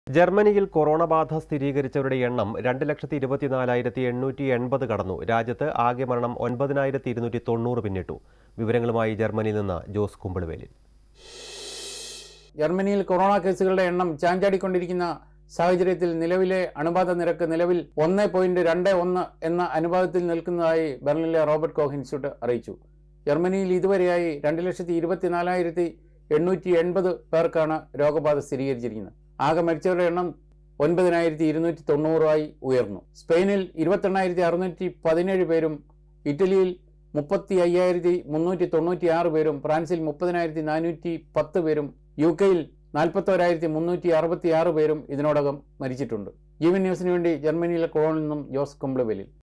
ജർമ്മനിയിൽ കൊറോണ ബാധ സ്ഥിരീകരിച്ചവരുടെ എണ്ണം രണ്ട് ലക്ഷത്തി ഇരുപത്തിനാലായിരത്തി എണ്ണൂറ്റി എൺപത് കടന്നു രാജ്യത്ത് ആകെ മരണം ഒൻപതിനായിരത്തി ഇരുന്നൂറ്റി തൊണ്ണൂറ് പിന്നിട്ടു വിവരങ്ങളുമായി ജർമ്മനിയിൽ നിന്ന് ജോസ് കുമ്പിളുവേലിൽ ജർമ്മനിയിൽ കൊറോണ കേസുകളുടെ എണ്ണം ചാഞ്ചാടിക്കൊണ്ടിരിക്കുന്ന സാഹചര്യത്തിൽ നിലവിലെ അണുബാധ നിരക്ക് നിലവിൽ ഒന്ന് പോയിന്റ് രണ്ട് ഒന്ന് എന്ന അനുപാതത്തിൽ നിൽക്കുന്നതായി ബെർലിനിലെ റോബർട്ട് കോഹ് ഇൻസ്റ്റിറ്റ്യൂട്ട് അറിയിച്ചു ജർമ്മനിയിൽ ഇതുവരെയായി രണ്ട് ലക്ഷത്തി ഇരുപത്തിനാലായിരത്തി എണ്ണൂറ്റി എൺപത് പേർക്കാണ് രോഗബാധ സ്ഥിരീകരിച്ചിരിക്കുന്നത് ആകെ മരിച്ചവരുടെ എണ്ണം ഒൻപതിനായിരത്തി ഇരുന്നൂറ്റി തൊണ്ണൂറായി ഉയർന്നു സ്പെയിനിൽ ഇരുപത്തെണ്ണായിരത്തി അറുന്നൂറ്റി പതിനേഴ് പേരും ഇറ്റലിയിൽ മുപ്പത്തി അയ്യായിരത്തി മുന്നൂറ്റി തൊണ്ണൂറ്റി ആറ് പേരും ഫ്രാൻസിൽ മുപ്പതിനായിരത്തി നാനൂറ്റി പത്ത് പേരും യു കെയിൽ നാൽപ്പത്തോരായിരത്തി മുന്നൂറ്റി അറുപത്തി ആറ് പേരും ഇതിനോടകം മരിച്ചിട്ടുണ്ട് ജീവൻ ന്യൂസിന് വേണ്ടി ജർമ്മനിയിലെ കൊളോണിൽ നിന്നും ജോസ് കുംബ്ലവെലിൽ